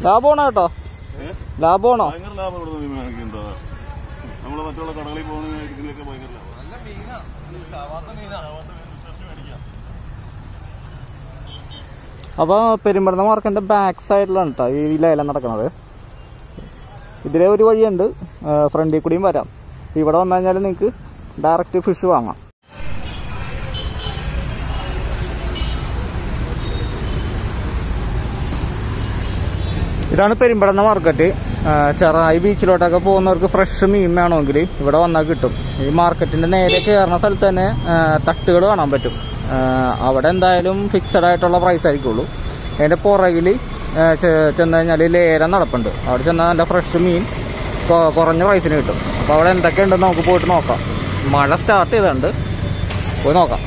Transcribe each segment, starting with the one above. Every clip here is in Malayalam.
ലാഭമാണോ കേട്ടോ ഏ? ലാഭമാണോ ഭയങ്കര ലാഭം ഇവിടെ നിന്ന് മേടിക്കുന്നത് നമ്മള് മറ്റുള്ള കടകളിൽ പോകുന്ന മേടിക്കുന്നതിലൊക്കെ ഭയങ്കര ലാഭം അപ്പോൾ പെരുമ്പടന്ന മാർക്കറ്റിൻ്റെ ബാക്ക് സൈഡിലാണ് കേട്ടോ ഈ ലേലം നടക്കുന്നത് ഇതിലെ ഒരു വഴിയുണ്ട് ഫ്രണ്ടിൽ കൂടിയും വരാം ഇവിടെ വന്നു കഴിഞ്ഞാൽ നിങ്ങൾക്ക് ഡയറക്റ്റ് ഫിഷ് വാങ്ങാം ഇതാണ് പെരുമ്പടന്ന മാർക്കറ്റ് ആ, ചെറായി ബീച്ചിലോട്ടൊക്കെ പോകുന്നവർക്ക് ഫ്രഷ് മീൻ വേണമെങ്കിൽ ഇവിടെ വന്നാൽ കിട്ടും ഈ മാർക്കറ്റിൻ്റെ നേരെ കയറുന്ന സ്ഥലത്ത് തന്നെ തട്ടുകൾ കാണാൻ പറ്റും ആ, അവിടെ എന്തായാലും ഫിക്സഡ് ആയിട്ടുള്ള പ്രൈസ് ആയിരിക്കുള്ളൂ അതിൻ്റെ പുറകിൽ ചെന്ന് കഴിഞ്ഞാൽ ലേലം നടപ്പുണ്ട് അവിടെ ചെന്നാൽ നല്ല ഫ്രഷ് മീൻ കൊ- കുറഞ്ഞ പ്രൈസിന് കിട്ടും അപ്പോൾ അവിടെ എന്തൊക്കെയുണ്ടെന്ന് നമുക്ക് പോയിട്ട് നോക്കാം മഴ സ്റ്റാർട്ട് ചെയ്തിട്ടുണ്ട് പോയി നോക്കാം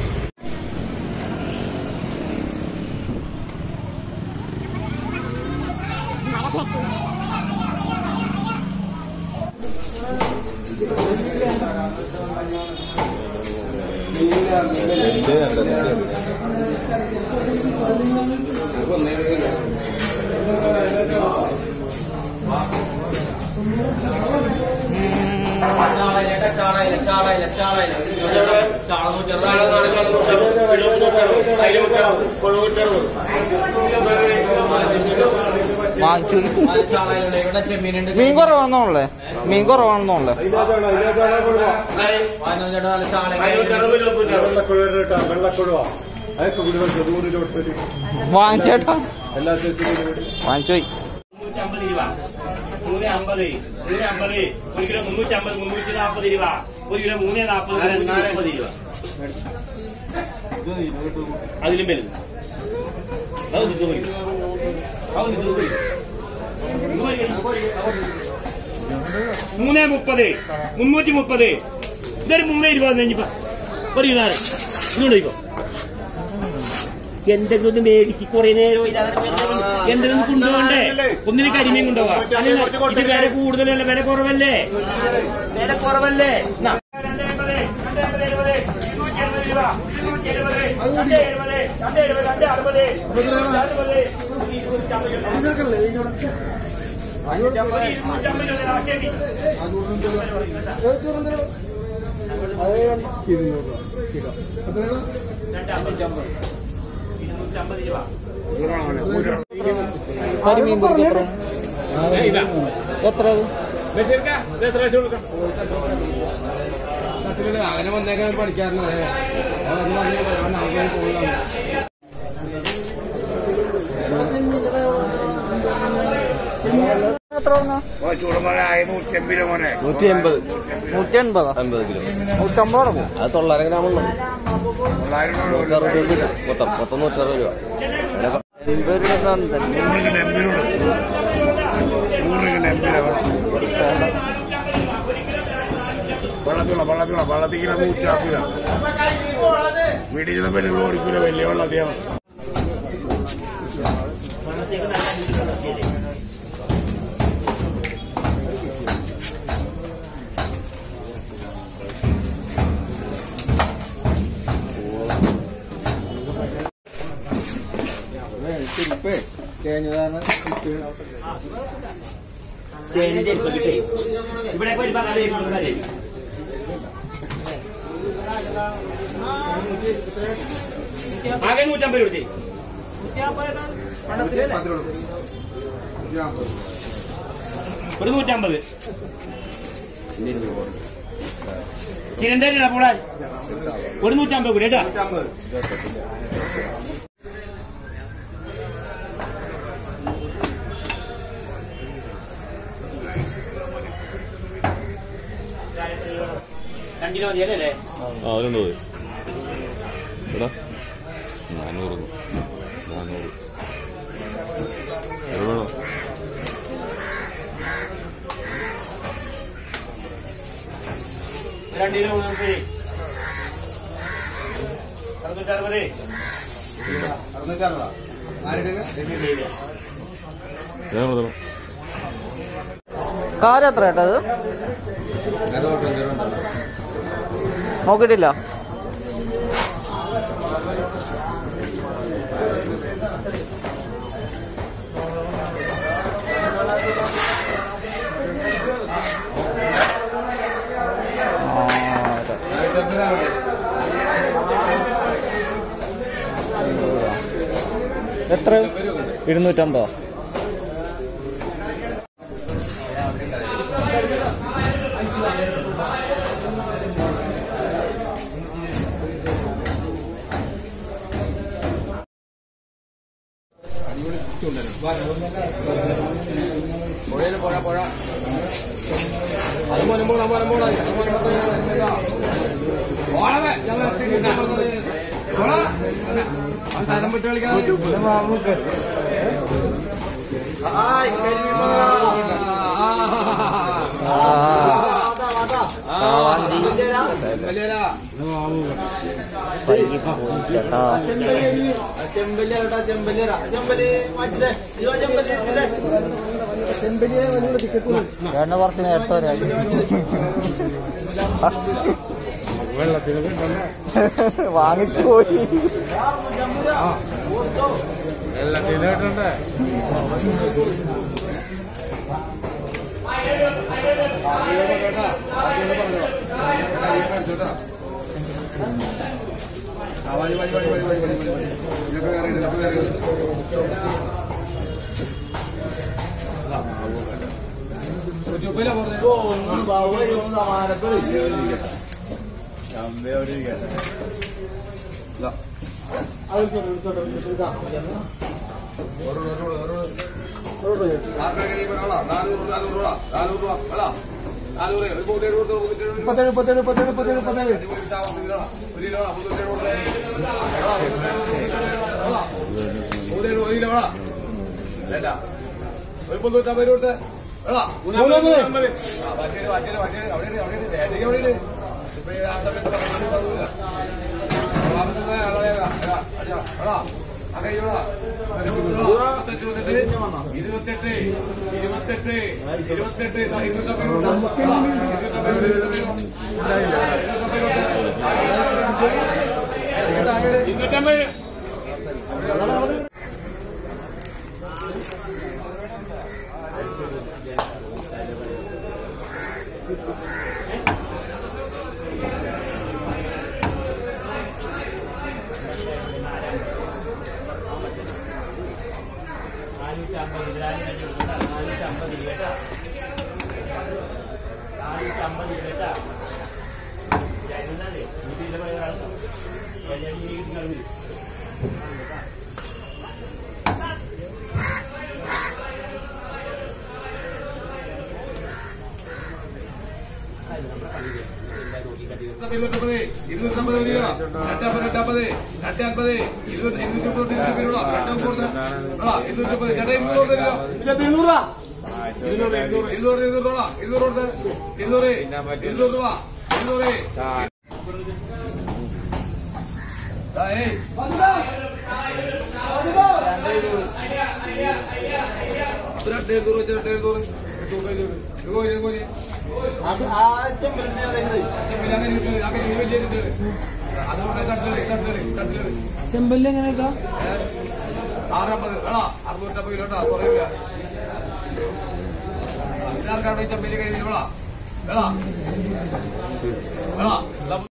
വാങ്ങിച്ചു മീൻ കുറവാണെന്നുള്ളേ മീൻ കുറവാണെന്നുള്ളേ വെള്ളക്കൊഴുവ അതൊക്കെ വിടുവെച്ച് നൂറ് രൂപ കൊടുത്തിട്ട് വാങ്ങിച്ചേട്ടാ എല്ലാ സ്ഥലത്തിലും വാങ്ങിച്ചു പോയി മുന്നൂറ്റമ്പത് രൂപ മൂന്ന് അമ്പത് മൂന്ന് അമ്പത് ഒരു കിലോ മുന്നൂറ്റമ്പത് മുന്നൂറ്റി നാൽപ്പത് രൂപ ഒരു കിലോ മൂന്ന് നാൽപ്പത് മുന്നൂറ്റി മുപ്പത് രൂപ അതിലും വലുത് അത് ഇത് പോയി. അത് ഇത് പോയി. ഇത് പോയി. മൂന്ന് മുപ്പത് മുന്നൂറ്റി മുപ്പത് ഇതൊരു മൂന്ന് ഇരുപത് കഴിഞ്ഞിപ്പോ ഒരു കിലോ ഇങ്ങോട്ട് പോയിക്കോ എന്തെങ്കിലും ഒന്ന് മേടിക്ക് കുറെ നേരം ഇല്ലാതെ എന്തെങ്കിലും കൊണ്ടുപോകണ്ടേ ഒന്നിന് കരിമീൻ കൊണ്ടുപോവാ അല്ല, ഇത് വില കൂടുതലല്ല വില കുറവല്ലേ വില കുറവല്ലേ എന്നാ. രണ്ട് എൺപത്, രണ്ട് എൺപത്, എഴുപത്, ഇരുന്നൂറ്റി എൺപത് രൂപ, ഇരുന്നൂറ്റി എഴുപത്, രണ്ട് എഴുപത്, രണ്ട് എഴുപത്, രണ്ട് അറുപത്, ഇരുന്നൂറ്റി അറുപത്, ഇരുന്നൂറ്റി അമ്പത് രൂപ. ഇരുന്നൂറ്റമ്പത്, ഇരുന്നൂറ്റമ്പത് രൂപ ആക്കിയാ മതി. രണ്ട് അമ്പത്. ഇരുന്നൂറ്റമ്പത് രൂപ കരിമീൻ പൊരിക്ക് എത്ര എത്ര അത് അങ്ങനെ വന്നേക്കാൻ പഠിക്കാറുണ്ട് എത്ര പറഞ്ഞ നൂറ്റി എൺപത് നൂറ്റി എൺപതോ അമ്പത് കിലോ നൂറ്റമ്പത് അടക്കും അത് തൊള്ളായിരം ഗ്രാം ഉള്ളു നൂറ്ററുപത് രൂപ കിട്ടും മൊത്തം മൊത്തം നൂറ്ററുപത് രൂപ എൺപത് രൂപ തന്നെ വെള്ളത്തിലുള്ള വെള്ളത്തിലുള്ള വെള്ളത്തിക്കില്ല നൂറ്റാപ്പില്ല വീട്ടിൽ ചെന്ന പെണ്ണുങ്ങൾ ഓടിക്കൂല വലിയ വെള്ളത്തിയാണ് തേനും ചെരുപ്പൊക്കെ ചെയ്യും ഇവിടെ വരുമ്പോ അതേ കൊണ്ടുവരേ ആകെ നൂറ്റമ്പത് രൂപ ചെയ്യും ഒരു നൂറ്റമ്പത് തിരുവനന്തപുരം പോളാൻ ഒരു നൂറ്റമ്പത് കൂടി കേട്ടോ രണ്ടിന് മതിയല്ലേ ആ അതിലുണ്ട് പോയി എടാ നാനൂറ് നാനൂറ് അത് വേണോ രണ്ടിന് മൂന്ന് ശരി അറുന്നൂറ്ററുപത് ഞാൻ കൊടുത്തോ കാര്യം എത്ര ഏട്ടാ അത് നോക്കിയിട്ടില്ല എത്ര ഇരുന്നൂറ്റമ്പതോ പുഴയില് പുഴ പുഴ അത് മലമ്പോള മലമ്പോള ഓളവേ ഞങ്ങൾ തരം വിട്ട് കളിക്കാൻ ചേട്ടാ ചേട്ടന് കുറച്ച് നേരത്തെ വരാം വാങ്ങിച്ചു പോയി മുപ്പത്തേഴ് മുപ്പത്തേഴ് മുപ്പത്തേഴ് മുപ്പത്തേഴ് മുപ്പത്തേഴ് ഒരു പൊന്നൂറ്റമ്പത് രൂപ കൊടുത്ത് എടാ മൂന്നമ്പത്. ഇരുപത്തെട്ട് ഇരുപത്തെട്ട് ഇരുപത്തെട്ട് ഇതാ, ഇരുന്നൂറ്റമ്പത് രൂപ. എടാ, ഇരുന്നൂറ്റമ്പത് രൂപ, ഇരുന്നൂറ്റമ്പത് രൂപ. ഇരുന്നൂറ്റമ്പത് ഇരുന്നൂറ്റമ്പത് ഒരു രൂപ രണ്ടമ്പത് രണ്ടമ്പത് രണ്ടമ്പത് ഇരുന്നൂറ്റി ഇരുന്നൂറ്റി ഇരുന്നൂറ്റി രൂപ രണ്ടമ്പത് എടാ ഇരുന്നൂറ്റമ്പത് ചേട്ടാ ഇരുന്നൂറ് കൊടുത്ത രൂപ ഇരുന്നൂറാ ഇരുന്നൂറ് ഇരുന്നൂറ് ഇരുന്നൂറ് ഇരുന്നൂറ് രൂപ ഇരുന്നൂറ് കൊടുത്ത് ഇരുന്നൂറ് ഇരുന്നൂറ് രൂപ ഇരുന്നൂറ് ആ, ഏയ് രണ്ട് എഴുന്നൂറ് വെച്ച് രണ്ട് എഴുന്നൂറ് ഇത് കോരി ഇത് കോരി ചെമ്പല്ലി എങ്ങനെയാ ആറമ്പത് എടാ അറുന്നൂറ്റമ്പത് കിലോ കേട്ടോ കുറയൂല ഇതിനാർക്കാണ് ഈ ചമ്പലി കഴിഞ്ഞ എടാ എടാ എടാ